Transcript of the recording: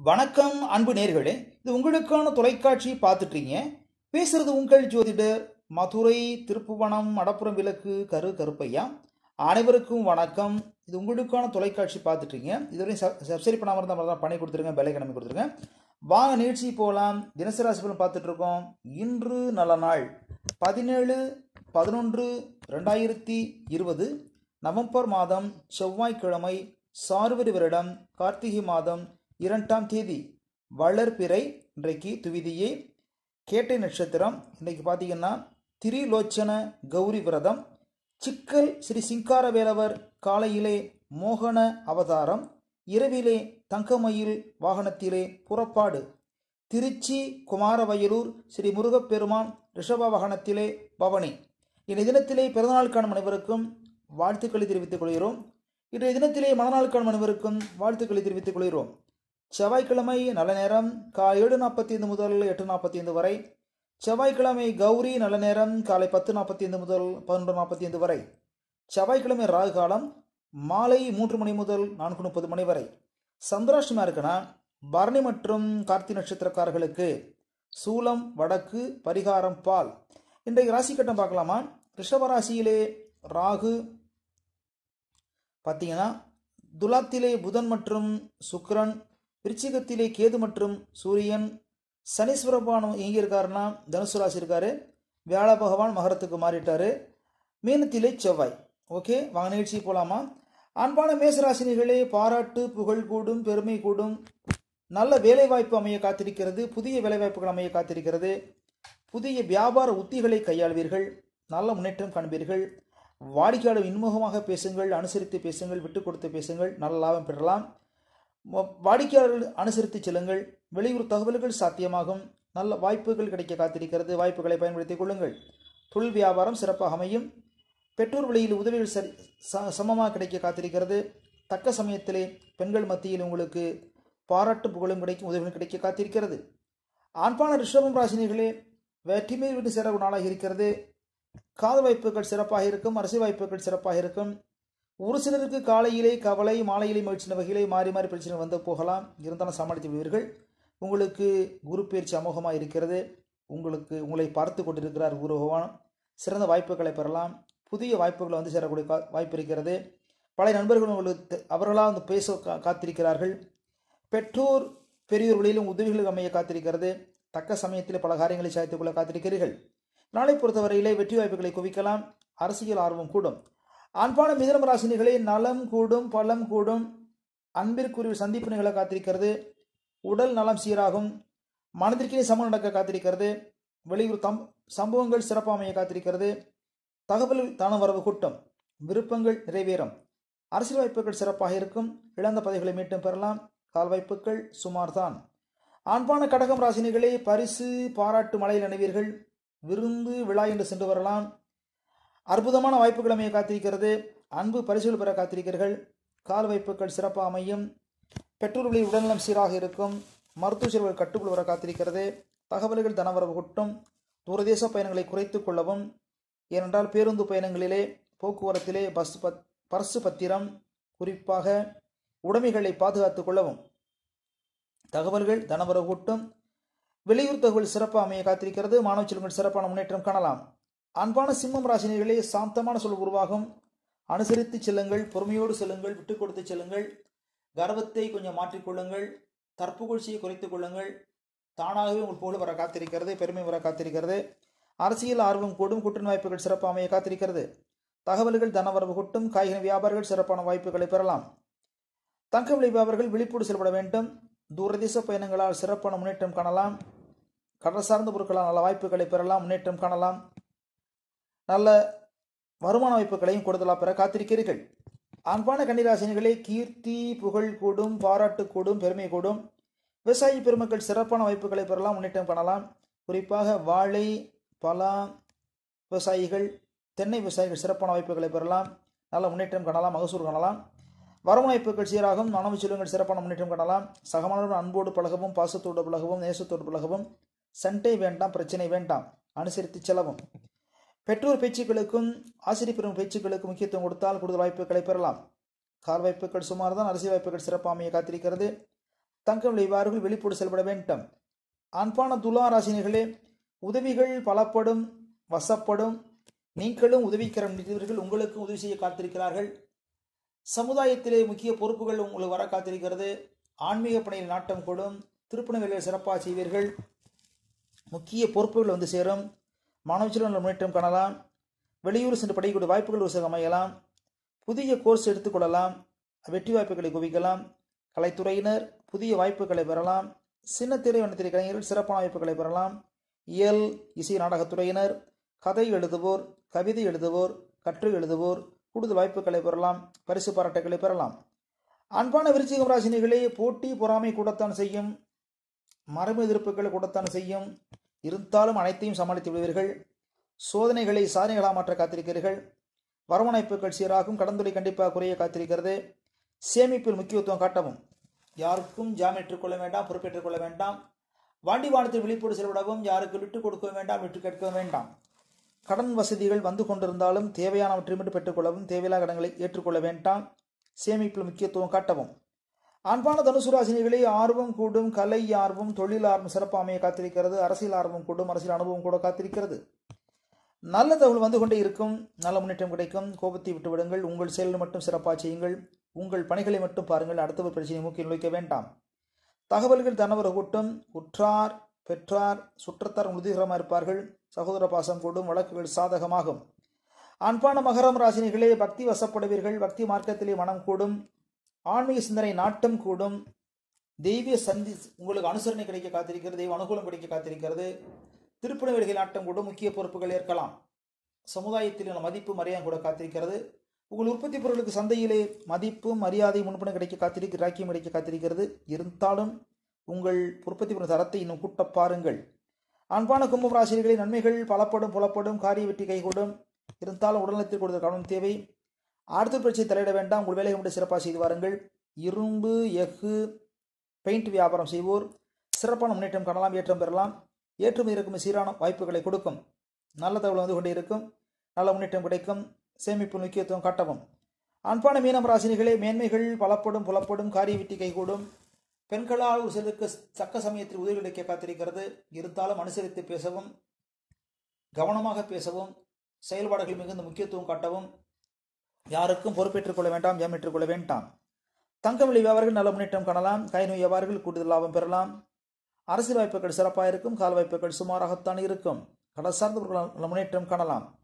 வணக்கம் அன்பு நேர்களே இது உங்களுக்கான தொலைக்காட்சி பார்த்துட்டீங்க பேசுறது உங்கள் ஜோதிடர் மதுரை திருப்புவனம் மடப்புறம் விளக்கு கரு கருப்பையா அனைவருக்கும் வணக்கம் இது உங்களுக்கான தொலைக்காட்சி பார்த்துட்டீங்க இதுவரையும் சப் சப்ஸ்கிரைப் பண்ணாமல் இருந்தால் தான் பண்ணி கொடுத்துருங்க பெலை கிளம்பி கொடுத்துருங்க வாங்க நிகழ்ச்சி போகலாம் தினசரி ராசி பலன் பார்த்துட்டு இருக்கோம் இன்று நல்ல நாள் பதினேழு பதினொன்று ரெண்டாயிரத்தி இருபது நவம்பர் மாதம் செவ்வாய்க்கிழமை சார்வரி வருடம் கார்த்திகை மாதம் இரண்டாம் தேதி வளர்பிறை இன்றைக்கு துவிதியே கேட்டை நட்சத்திரம் இன்றைக்கு பார்த்தீங்கன்னா திரிலோச்சன கௌரி விரதம் சிக்கல் ஸ்ரீ சிங்காரவேலவர் காலையிலே மோகன அவதாரம் இரவிலே தங்கமயில் வாகனத்திலே புறப்பாடு திருச்சி குமாரவயலூர் ஸ்ரீ முருகப்பெருமான் ரிஷப வாகனத்திலே பவனி இன்றைய தினத்திலே பிறந்தநாள் காணும் அனைவருக்கும் வாழ்த்துக்களை தெரிவித்துக் கொள்கிறோம் இன்றைய தினத்திலே மனநாள் காணும் அனைவருக்கும் வாழ்த்துக்களை தெரிவித்துக் கொள்கிறோம் செவ்வாய்க்கிழமை நல்ல நேரம் காலை ஏழு நாற்பத்தி ஐந்து முதல் எட்டு நாற்பத்தி ஐந்து வரை செவ்வாய்க்கிழமை கௌரி நல்ல நேரம் காலை பத்து நாற்பத்தி ஐந்து முதல் பதினொன்று நாற்பத்தி ஐந்து வரை செவ்வாய்க்கிழமை ராகு காலம் மாலை மூன்று மணி முதல் நான்கு முப்பது மணி வரை சந்திராஷ்டமாக இருக்குன்னா பரணி மற்றும் கார்த்தி நட்சத்திரக்காரர்களுக்கு சூலம் வடக்கு பரிகாரம் பால் இன்றைக்கு ராசி கட்டம் பார்க்கலாமா ரிஷபராசியிலே ராகு பார்த்தீங்கன்னா துலாத்திலே புதன் மற்றும் சுக்கிரன் விருச்சிகத்திலே கேது மற்றும் சூரியன் சனீஸ்வர பகவான் எங்கே இருக்காருன்னா தனுசு ராசி இருக்காரு வியாழ பகவான் மகரத்துக்கு மாறிட்டாரு மீனத்திலே செவ்வாய் ஓகே வாங்க நிகழ்ச்சி போகலாமா அன்பான மேசராசினிகளே பாராட்டு புகழ் கூடும் பெருமை கூடும் நல்ல வேலைவாய்ப்பு அமைய காத்திருக்கிறது புதிய வேலைவாய்ப்புகள் அமைய காத்திருக்கிறது புதிய வியாபார உத்திகளை கையாள்வீர்கள் நல்ல முன்னேற்றம் காண்பீர்கள் வாடிக்கையாளர் இன்முகமாக பேசுங்கள் அனுசரித்து பேசுங்கள் விட்டு கொடுத்து பேசுங்கள் நல்ல லாபம் பெறலாம் வாடிக்கையாளர்கள் அனுசரித்து செல்லுங்கள் வெளியூர் தகவல்கள் சாத்தியமாகும் நல்ல வாய்ப்புகள் கிடைக்க காத்திருக்கிறது வாய்ப்புகளை பயன்படுத்திக் கொள்ளுங்கள் தொழில் வியாபாரம் சிறப்பாக அமையும் பெற்றோர் வழியில் உதவிகள் சரி சமமாக கிடைக்க காத்திருக்கிறது தக்க சமயத்திலே பெண்கள் மத்தியில் உங்களுக்கு பாராட்டு புகழும் கிடைக்கும் உதவிகள் கிடைக்க காத்திருக்கிறது ஆண்பான ரிஷபம் ராசினிகளே வெற்றி மேல் வீட்டு சேர நாளாக இருக்கிறது காதல் வாய்ப்புகள் சிறப்பாக இருக்கும் அரசியல் வாய்ப்புகள் சிறப்பாக இருக்கும் ஒரு சிலருக்கு காலையிலே கவலை மாலையிலே மகிழ்ச்சி வகையிலே மாறி மாறி பிரச்சனை வந்து போகலாம் இருந்தாலும் சமாளித்து விடுவீர்கள் உங்களுக்கு குரு பயிற்சி அமோகமாக இருக்கிறது உங்களுக்கு உங்களை பார்த்து கொண்டிருக்கிறார் குரு பகவான் சிறந்த வாய்ப்புகளை பெறலாம் புதிய வாய்ப்புகளை வந்து சேரக்கூடிய கா வாய்ப்பு இருக்கிறது பழைய நண்பர்கள் உங்களுக்கு அவர்களாக வந்து பேச கா காத்திருக்கிறார்கள் பெற்றோர் பெரியோர் வழியிலும் உதவிகள் அமைய காத்திருக்கிறது தக்க சமயத்தில் பல காரியங்களை சாய்த்துக் கொள்ள காத்திருக்கிறீர்கள் நாளை பொறுத்தவரையிலே வெற்றி வாய்ப்புகளை குவிக்கலாம் அரசியல் ஆர்வம் கூடும் அன்பான மிதனம் ராசினிகளே நலம் கூடும் பலம் கூடும் அன்பிற்குரிய சந்திப்பு நிகழ காத்திருக்கிறது உடல் நலம் சீராகும் மனதிற்கே சமம் நடக்க காத்திருக்கிறது வெளியூர் தம் சம்பவங்கள் சிறப்பாக அமைய காத்திருக்கிறது தகவல் தான வரவு கூட்டம் விருப்பங்கள் நிறைவேறும் அரசியல் வாய்ப்புகள் சிறப்பாக இருக்கும் இழந்த பதவிகளை மீட்டும் பெறலாம் கால் வாய்ப்புகள் சுமார் தான் ஆண்பான கடகம் ராசினிகளே பரிசு பாராட்டு மலையில் நினைவீர்கள் விருந்து விழா என்று சென்று வரலாம் அற்புதமான வாய்ப்புகள் அமைய காத்திருக்கிறது அன்பு பரிசுகள் பெற காத்திருக்கிறீர்கள் கால் வாய்ப்புகள் சிறப்பாக அமையும் பெற்றோர்களின் உடல்நலம் சீராக இருக்கும் மருத்துவ செலவுகள் கட்டுக்குள் வர காத்திருக்கிறது தகவல்கள் தனவரவு கூட்டம் தூரதேச பயணங்களை குறைத்து கொள்ளவும் ஏனென்றால் பேருந்து பயணங்களிலே போக்குவரத்திலே பஸ் பத் பர்சு பத்திரம் குறிப்பாக உடைமைகளை பாதுகாத்து கொள்ளவும் தகவல்கள் தனவரவு கூட்டம் வெளியூர் தகவல் சிறப்பாக அமைய காத்திருக்கிறது மாணவ செல்வங்கள் சிறப்பான முன்னேற்றம் காணலாம் அன்பான சிம்மம் ராசினிகளே சாந்தமான சொல் உருவாகும் அனுசரித்து செல்லுங்கள் பொறுமையோடு செல்லுங்கள் விட்டு கொடுத்து செல்லுங்கள் கர்வத்தை கொஞ்சம் மாற்றிக்கொள்ளுங்கள் தற்புகழ்ச்சியை குறைத்துக் கொள்ளுங்கள் தானாகவே உங்கள் புகழ் வர காத்திருக்கிறது பெருமை வர காத்திருக்கிறது அரசியல் ஆர்வம் கூடும் கூட்டணி வாய்ப்புகள் சிறப்பாக அமைய காத்திருக்கிறது தகவல்கள் தனவரவு கூட்டும் காய்கறி வியாபாரிகள் சிறப்பான வாய்ப்புகளை பெறலாம் தங்க விலை வியாபாரிகள் விழிப்போடு செயல்பட வேண்டும் தூரதேச பயணங்களால் சிறப்பான முன்னேற்றம் காணலாம் கடல் சார்ந்த பொருட்களால் நல்ல வாய்ப்புகளை பெறலாம் முன்னேற்றம் காணலாம் நல்ல வருமான வாய்ப்புகளையும் கொடுதலாக பெற காத்திருக்கிறீர்கள் அன்பான கன்னிராசினிகளே கீர்த்தி புகழ் கூடும் பாராட்டு கூடும் பெருமை கூடும் விவசாயி பெருமக்கள் சிறப்பான வாய்ப்புகளை பெறலாம் முன்னேற்றம் காணலாம் குறிப்பாக வாழை பலா விவசாயிகள் தென்னை விவசாயிகள் சிறப்பான வாய்ப்புகளை பெறலாம் நல்ல முன்னேற்றம் காணலாம் மகசூல் காணலாம் வரவு வாய்ப்புகள் சீராகும் மாணவ செல்வங்கள் சிறப்பான முன்னேற்றம் காணலாம் சகமானவர்கள் அன்போடு பழகவும் பாசத்தோடு பழகவும் நேசத்தோடு பழகவும் சண்டை வேண்டாம் பிரச்சனை வேண்டாம் அனுசரித்து செல்லவும் பெற்றோர் பேச்சுக்களுக்கும் ஆசிரியர் பெறும் பேச்சுக்களுக்கும் முக்கியத்துவம் கொடுத்தால் கூடுதல் வாய்ப்புகளை பெறலாம் கால் வாய்ப்புகள் சுமார் தான் அரசியல் வாய்ப்புகள் சிறப்பாக அமைய காத்திருக்கிறது தங்கம் விளைவார்கள் வெளிப்போடு செயல்பட வேண்டும் அன்பான துலா ராசினிகளே உதவிகள் பலப்படும் வசப்படும் நீங்களும் உதவிக்கரம் நீடித்தவர்கள் உங்களுக்கு உதவி செய்ய காத்திருக்கிறார்கள் சமுதாயத்திலே முக்கிய பொறுப்புகள் உங்களுக்கு வர காத்திருக்கிறது ஆன்மீக பணியில் நாட்டம் கொடும் திருப்பண வேலையை சிறப்பாக செய்வீர்கள் முக்கிய பொறுப்புகள் வந்து சேரும் மாணவர்கள் முன்னேற்றம் காணலாம் வெளியூர் சென்று படிக்கக்கூடிய வாய்ப்புகள் ஒரு சில அமையலாம் புதிய கோர்ஸ் எடுத்துக்கொள்ளலாம் வெற்றி வாய்ப்புகளை குவிக்கலாம் கலைத்துறையினர் புதிய வாய்ப்புகளை பெறலாம் சின்ன திரை வண்ணத்திரை கலைஞர்கள் சிறப்பான வாய்ப்புகளை பெறலாம் இயல் இசை நாடகத்துறையினர் கதை எழுதுவோர் கவிதை எழுதுவோர் கட்டுரை எழுதுவோர் கூடுதல் வாய்ப்புகளை பெறலாம் பரிசு பாராட்டுகளை பெறலாம் அன்பான விருச்சிகம் ராசினிகளே போட்டி பொறாமை கூடத்தான் செய்யும் மரபு எதிர்ப்புகள் கூடத்தான் செய்யும் இருந்தாலும் அனைத்தையும் சமாளித்து விடுவீர்கள் சோதனைகளை சாதனைகளாக மாற்ற காத்திருக்கிறீர்கள் வரவணைப்புகள் சீராகும் கடந்துரை கண்டிப்பாக குறைய காத்திருக்கிறது சேமிப்பில் முக்கியத்துவம் காட்டவும் யாருக்கும் ஜாமீன் கொள்ள வேண்டாம் பொறுப்பேற்றுக் கொள்ள வேண்டாம் வாண்டி வானத்தில் விழிப்போடு செலவிடவும் யாருக்கு விட்டு கொடுக்க வேண்டாம் விட்டு கேட்க வேண்டாம் கடன் வசதிகள் வந்து கொண்டிருந்தாலும் தேவையானவற்றை மட்டும் பெற்றுக்கொள்ளவும் தேவையில்லாத கடன்களை ஏற்றுக்கொள்ள வேண்டாம் சேமிப்பில் முக்கியத்துவம் காட்டவும் அன்பான தனுசுராசினிகளே ஆர்வம் கூடும் கலை ஆர்வம் தொழில் ஆர்வம் சிறப்பாக அமைய காத்திருக்கிறது அரசியல் ஆர்வம் கூடும் அரசியல் அனுபவம் கூட காத்திருக்கிறது நல்ல தகவல் வந்து கொண்டே இருக்கும் நல்ல முன்னேற்றம் கிடைக்கும் கோபத்தை விட்டு விடுங்கள் உங்கள் செயலில் மட்டும் சிறப்பாக செய்யுங்கள் உங்கள் பணிகளை மட்டும் பாருங்கள் அடுத்தவர் பிரச்சனை மூக்கில் நுழைக்க வேண்டாம் தகவல்கள் தனவர கூட்டம் உற்றார் பெற்றார் சுற்றத்தார் உறுதிகரமாக இருப்பார்கள் சகோதர பாசம் கூடும் வழக்குகள் சாதகமாகும் அன்பான மகரம் ராசினிகளே பக்தி வசப்படுவீர்கள் பக்தி மார்க்கத்திலே மனம் கூடும் ஆன்மீக சிந்தனை நாட்டம் கூடும் தெய்வீக சந்தி உங்களுக்கு அனுசரணை கிடைக்க காத்திருக்கிறது தெய்வ அனுகூலம் கிடைக்க காத்திருக்கிறது திருப்பணி நாட்டம் கூட முக்கிய பொறுப்புகள் ஏற்கலாம் சமுதாயத்தில் மதிப்பு மரியாதை கூட காத்திருக்கிறது உங்கள் உற்பத்தி பொருளுக்கு சந்தையிலே மதிப்பும் மரியாதை முன்பணம் கிடைக்க காத்திருக்கு ராக்கியம் கிடைக்க காத்திருக்கிறது இருந்தாலும் உங்கள் உற்பத்தி பொருள் தரத்தை இன்னும் கூட்ட பாருங்கள் அன்பான கும்பம் ராசிரியர்களின் நன்மைகள் பலப்படும் புலப்படும் காரிய வெற்றி கைகூடும் இருந்தாலும் உடல்நலத்தில் கொடுத்த கவனம் தேவை அடுத்த பிரச்சனை தலையிட வேண்டாம் உங்கள் வேலையை மட்டும் சிறப்பாக செய்து வாருங்கள் இரும்பு எஃகு பெயிண்ட் வியாபாரம் செய்வோர் சிறப்பான முன்னேற்றம் காணலாம் ஏற்றம் பெறலாம் ஏற்றுமதி இறக்குமதி சீரான வாய்ப்புகளை கொடுக்கும் நல்ல தகவல் வந்து கொண்டே இருக்கும் நல்ல முன்னேற்றம் கிடைக்கும் சேமிப்பு முக்கியத்துவம் காட்டவும் அன்பான மீனம் ராசினிகளே மேன்மைகள் பலப்படும் புலப்படும் காரிய வெற்றி கைகூடும் பெண்களால் ஒரு சிலருக்கு தக்க சமயத்தில் உதவி கிடைக்க காத்திருக்கிறது இருந்தாலும் அனுசரித்து பேசவும் கவனமாக பேசவும் செயல்பாடுகள் மிகுந்த முக்கியத்துவம் காட்டவும் யாருக்கும் பொறுப்பேற்றுக் கொள்ள வேண்டாம் ஜாமீற்றுக் கொள்ள வேண்டாம் தங்கம் விலை வியாபாரிகள் நல்ல முன்னேற்றம் காணலாம் கைநோய் வியாபாரிகள் கூடுதல் லாபம் பெறலாம் அரசியல் வாய்ப்புகள் சிறப்பாக இருக்கும் கால் வாய்ப்புகள் சுமாராகத்தான் இருக்கும் கடல் சார்ந்தவர்கள் நல்ல முன்னேற்றம் காணலாம்